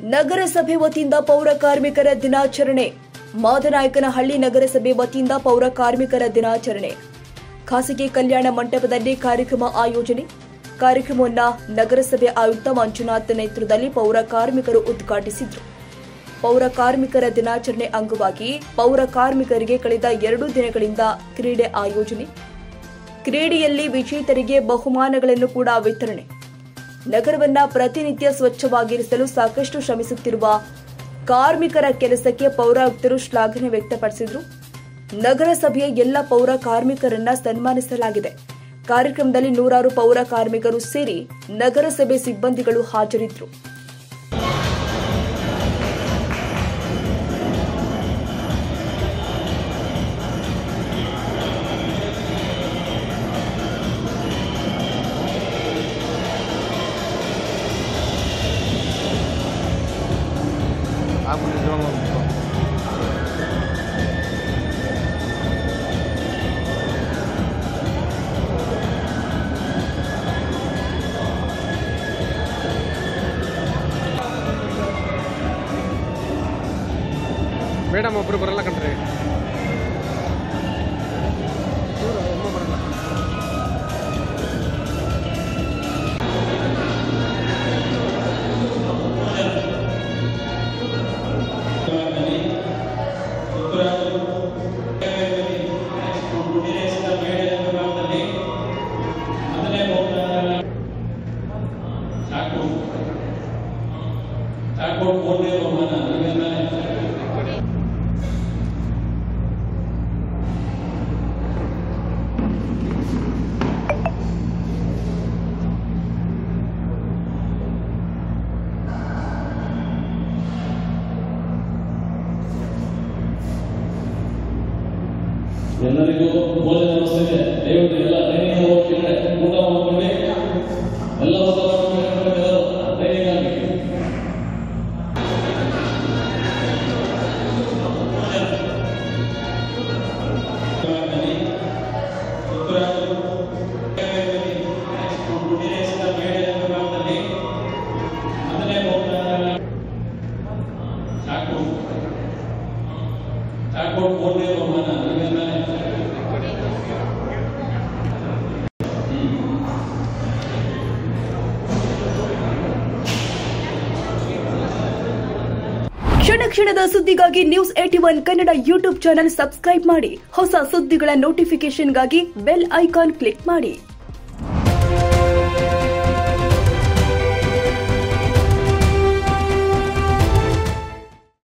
ನಗರಸಭೆ ವತಿಯಿಂದ ಪೌರ ಕಾರ್ಮಿಕರ ದಿನಾಚರಣೆ ಮಾದನಾಯಕನಹಳ್ಳಿ ನಗರಸಭೆ ವತಿಯಿಂದ ಪೌರ ಕಾರ್ಮಿಕರ ದಿನಾಚರಣೆ ಖಾಸಗಿ ಕಲ್ಯಾಣ ಮಂಟಪದಲ್ಲಿ ಕಾರ್ಯಕ್ರಮ ಆಯೋಜನೆ ಕಾರ್ಯಕ್ರಮವನ್ನು ನಗರಸಭೆ ಆಯುಕ್ತ ಮಂಜುನಾಥ್ ನೇತೃತ್ವದಲ್ಲಿ ಪೌರ ಕಾರ್ಮಿಕರು ಉದ್ಘಾಟಿಸಿದರು ಪೌರ ಕಾರ್ಮಿಕರ ದಿನಾಚರಣೆ ಅಂಗವಾಗಿ ಪೌರ ಕಾರ್ಮಿಕರಿಗೆ ಕಳೆದ ಎರಡು ದಿನಗಳಿಂದ ಕ್ರೀಡೆ ಆಯೋಜನೆ ಕ್ರೀಡೆಯಲ್ಲಿ ವಿಜೇತರಿಗೆ ಬಹುಮಾನಗಳನ್ನು ಕೂಡ ವಿತರಣೆ ನಗರವನ್ನ ಪ್ರತಿನಿತ್ಯ ಸ್ವಚ್ಛವಾಗಿರಿಸಲು ಸಾಕಷ್ಟು ಶ್ರಮಿಸುತ್ತಿರುವ ಕಾರ್ಮಿಕರ ಕೆಲಸಕ್ಕೆ ಪೌರಾಯುಕ್ತರು ಶ್ಲಾಘನೆ ವ್ಯಕ್ತಪಡಿಸಿದರು ನಗರಸಭೆಯ ಎಲ್ಲ ಪೌರ ಕಾರ್ಮಿಕರನ್ನ ಸನ್ಮಾನಿಸಲಾಗಿದೆ ಕಾರ್ಯಕ್ರಮದಲ್ಲಿ ನೂರಾರು ಪೌರ ಕಾರ್ಮಿಕರು ಸೇರಿ ನಗರಸಭೆ ಸಿಬ್ಬಂದಿಗಳು ಹಾಜರಿದ್ದರು ಮೇಡಮ್ ಒಬ್ರು ಬರಲ್ಲ ಕಣ್ರಿ ಇವ್ರು ಒಮ್ಮ ಬರಲ್ಲ ಎಲ್ಲರಿಗೂ ಭೋಜನ ವ್ಯವಸ್ಥೆ ಇದೆ ದಯವಿಟ್ಟು ಎಲ್ಲ ಟ್ರೈನಿಂಗ್ ಹೋಗ್ತಿದ್ರೆ ಊಟ ಮಾಡ್ಕೊಂಡು ಎಲ್ಲ ಊಟ ಮಾಡ್ಕೊಂಡು ಎಲ್ಲರೂ ಟ್ರೈನಿಂಗ್ ಆಗಬೇಕು ಸಾಕು ಸಾಕು ಮೂರನೇ ಬಹುಮಾನ ನೀವೆಲ್ಲ ಕ್ಷಣ ಕ್ಷಣದ ಸುದ್ದಿಗಾಗಿ news at one Kannada YouTube channel subscribe ಮಾಡಿ ಹೊಸ ಸುದ್ದಿಗಳ ನೋಟಿಫಿಕೇಶನ್ಗಾಗಿ ಬೆಲ್ ಐಕಾನ್ ಕ್ಲಿಕ್ ಮಾಡಿ